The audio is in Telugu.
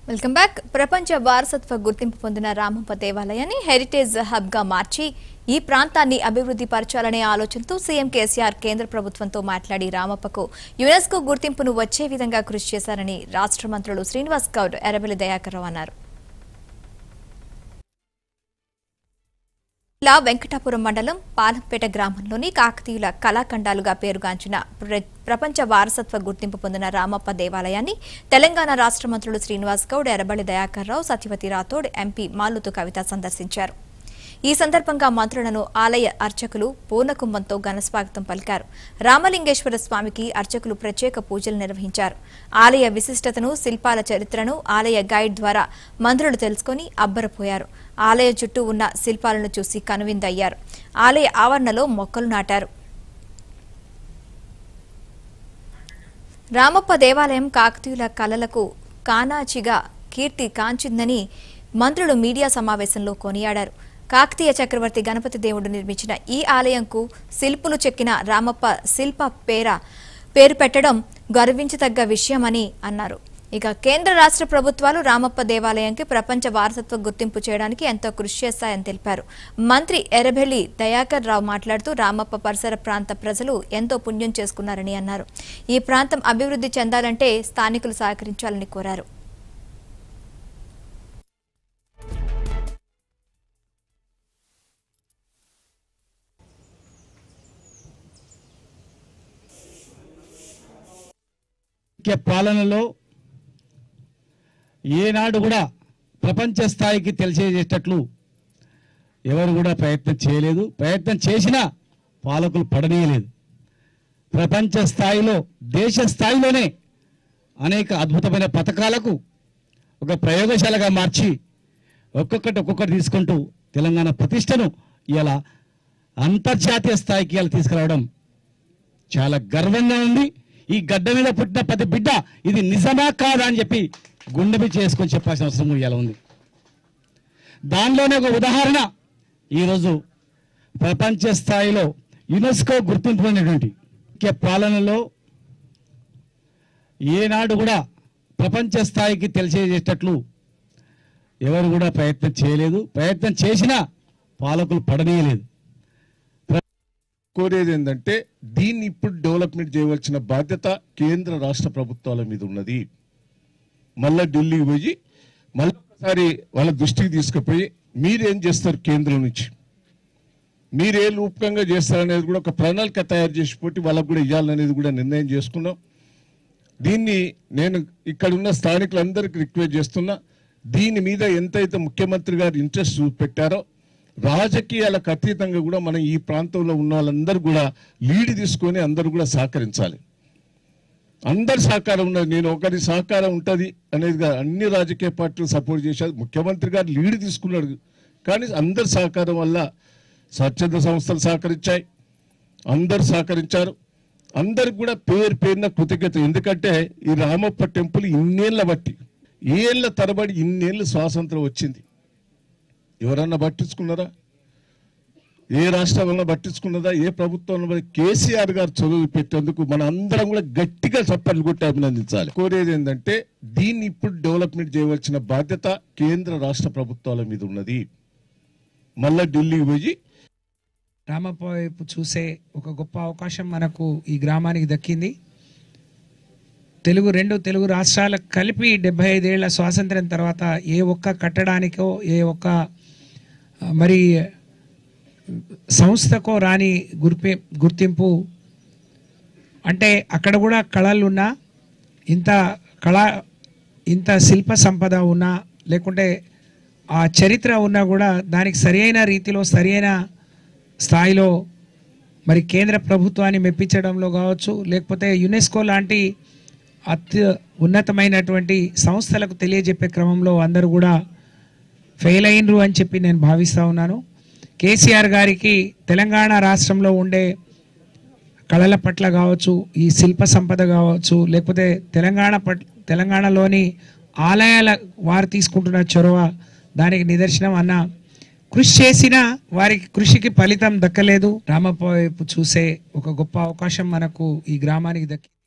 వెల్కమ్ బ్యాక్ ప్రపంచ వారసత్వ గుర్తింపు పొందిన రామప్ప దేవాలయాన్ని హెరిటేజ్ హబ్ గా మార్చి ఈ ప్రాంతాన్ని అభివృద్ధి పరచాలనే ఆలోచనతో సీఎం కేసీఆర్ కేంద్ర ప్రభుత్వంతో మాట్లాడి రామప్పకు యునెస్కో గుర్తింపును వచ్చే విధంగా కృషి చేశారని రాష్ట్ర మంత్రులు శ్రీనివాస్ గౌడ్ ఎర్రబెల్లి దయాకర్ రావు అన్నారు జిల్లా వెంకటాపురం మండలం పాలంపేట గ్రామంలోని కాకతీయుల కళాఖండాలుగా పేరుగాంచిన ప్ర- ప్రపంచ వారసత్వ గుర్తింపు పొందిన రామప్ప దేవాలయాన్ని తెలంగాణ రాష్ట్ర మంత్రులు శ్రీనివాస్ గౌడ్ ఎర్రబల్లి దయాకర్ రావు సత్యవతి రాథోడ్ ఎంపీ మాలుతు కవిత సందర్శించారు ఈ సందర్భంగా మంత్రులను ఆలయ అర్చకులు పూర్ణకుంభంతో ఘనస్వాగతం పలికారు రామలింగేశ్వర స్వామికి అర్చకులు ప్రత్యేక పూజలు నిర్వహించారు ఆలయ విశిష్టతను శిల్పాల చరిత్రను ఆలయ గైడ్ ద్వారా మంత్రులు తెలుసుకొని అబ్బరపోయారు ఆలయ చుట్టూ ఉన్న శిల్పాలను చూసి కనువిందయ్యారు ఆలయ ఆవరణలో మొక్కలు నాటారు రామప్ప దేవాలయం కాకతీయుల కళలకు కానాచిగా కీర్తి కాంచిందని మంత్రులు మీడియా సమావేశంలో కొనియాడారు కాకతీయ చక్రవర్తి గణపతి దేవుడు నిర్మించిన ఈ ఆలయంకు శిల్పులు చెక్కిన రామప్ప శిల్ప పేర పేరు పెట్టడం గర్వించదగ్గ విషయమని అన్నారు ఇక కేంద్ర రాష్ట్ర ప్రభుత్వాలు రామప్ప దేవాలయానికి ప్రపంచ వారసత్వ గుర్తింపు చేయడానికి ఎంతో కృషి చేస్తాయని తెలిపారు మంత్రి ఎర్రబెల్లి దయాకర్ రావు మాట్లాడుతూ రామప్ప పరిసర ప్రాంత ప్రజలు ఎంతో పుణ్యం చేసుకున్నారని అన్నారు ఈ ప్రాంతం అభివృద్ధి చెందాలంటే స్థానికులు సహకరించాలని కోరారు ముఖ్య పాలనలో ఏనాడు కూడా ప్రపంచ స్థాయికి తెలిసేటట్లు ఎవరు కూడా ప్రయత్నం చేయలేదు ప్రయత్నం చేసినా పాలకులు పడనీయలేదు ప్రపంచ స్థాయిలో దేశ స్థాయిలోనే అనేక అద్భుతమైన పథకాలకు ఒక ప్రయోగశాలగా మార్చి ఒక్కొక్కటి ఒక్కొక్కటి తీసుకుంటూ తెలంగాణ ప్రతిష్టను ఇలా అంతర్జాతీయ స్థాయికి ఇలా తీసుకురావడం చాలా గర్వంగా ఉంది ఈ గడ్డ మీద పుట్టిన ప్రతి బిడ్డ ఇది నిజమా కాదా అని చెప్పి గుండెపి చేసుకొని చెప్పాల్సిన అవసరం కూడా ఇలా ఉంది దానిలోనే ఒక ఉదాహరణ ఈరోజు ప్రపంచ స్థాయిలో యునెస్కో గుర్తింపు పొందినటువంటి ముఖ్య పాలనలో ఏనాడు కూడా ప్రపంచ స్థాయికి తెలిసేటట్లు ఎవరు కూడా ప్రయత్నం చేయలేదు ప్రయత్నం చేసినా పాలకులు పడనీయలేదు కోరేది ఏంటంటే దీన్ని ఇప్పుడు డెవలప్మెంట్ చేయవలసిన బాధ్యత కేంద్ర రాష్ట్ర ప్రభుత్వాల మీద ఉన్నది మళ్ళా ఢిల్లీకి పోయి మళ్ళీ ఒకసారి వాళ్ళ దృష్టికి తీసుకుపోయి మీరేం చేస్తారు కేంద్రం నుంచి మీరే రూపకంగా చేస్తారనేది కూడా ఒక ప్రణాళిక తయారు చేసి పోటీ వాళ్ళకు కూడా ఇవ్వాలనేది కూడా నిర్ణయం చేసుకున్నాం దీన్ని నేను ఇక్కడ ఉన్న స్థానికులందరికీ రిక్వెస్ట్ చేస్తున్నా దీని మీద ఎంతైతే ముఖ్యమంత్రి గారు ఇంట్రెస్ట్ చూపెట్టారో రాజకీయాలకు అతీతంగా కూడా మనం ఈ ప్రాంతంలో ఉన్న వాళ్ళందరూ కూడా లీడ్ తీసుకొని అందరూ కూడా సహకరించాలి అందరి సహకారం ఉన్నది నేను ఒకరి సహకారం ఉంటుంది అనేది కాదు. అన్ని రాజకీయ పార్టీలు సపోర్ట్ చేశారు ముఖ్యమంత్రి గారు లీడ్ తీసుకున్నాడు కానీ అందరి సహకారం వల్ల స్వచ్ఛంద సంస్థలు సహకరించాయి అందరు సహకరించారు అందరికి కూడా పేరు పేరున కృతజ్ఞత ఎందుకంటే ఈ రామప్ప టెంపుల్ ఇన్నేళ్ల బట్టి ఏళ్ల తరబడి ఇన్నేళ్ళు స్వాతంత్రం వచ్చింది ఎవరన్నా పట్టించుకున్నారా ఏ రాష్ట్రంలో పట్టించుకున్నదా ఏ ప్రభుత్వంలో మరి కేసీఆర్ గారు చదువు పెట్టేందుకు మన అందరం కూడా గట్టిగా చప్పట్లు కొట్టి అభినందించాలి కోరేది ఏంటంటే దీన్ని ఇప్పుడు డెవలప్మెంట్ చేయవలసిన బాధ్యత కేంద్ర రాష్ట్ర ప్రభుత్వాల మీద ఉన్నది మళ్ళా ఢిల్లీకి పోయి రామప్ప వైపు చూసే ఒక గొప్ప అవకాశం మనకు ఈ గ్రామానికి దక్కింది తెలుగు రెండు తెలుగు రాష్ట్రాలకు కలిపి డెబ్బై ఐదేళ్ల స్వాతంత్ర్యం తర్వాత ఏ ఒక్క కట్టడానికో ఏ ఒక్క ఆ, మరి సంస్థకో రాని గుర్పి గుర్తింపు అంటే అక్కడ కూడా కళలు ఉన్నా ఇంత కళ ఇంత శిల్ప సంపద ఉన్నా లేకుంటే ఆ చరిత్ర ఉన్నా కూడా దానికి సరియైన రీతిలో సరియైన స్థాయిలో మరి కేంద్ర ప్రభుత్వాన్ని మెప్పించడంలో కావచ్చు లేకపోతే యునెస్కో లాంటి అత్య ఉన్నతమైనటువంటి సంస్థలకు తెలియజెప్పే క్రమంలో అందరూ కూడా ఫెయిల్ అయినరు అని చెప్పి నేను భావిస్తూ ఉన్నాను కేసీఆర్ గారికి తెలంగాణ రాష్ట్రంలో ఉండే కళల పట్ల కావచ్చు ఈ శిల్ప సంపద కావచ్చు లేకపోతే తెలంగాణ పట్ తెలంగాణలోని ఆలయాల వారు తీసుకుంటున్న చొరవ దానికి నిదర్శనం అన్న కృషి చేసినా వారికి కృషికి ఫలితం దక్కలేదు రామప్ప వైపు చూసే ఒక గొప్ప అవకాశం మనకు ఈ గ్రామానికి దక్కి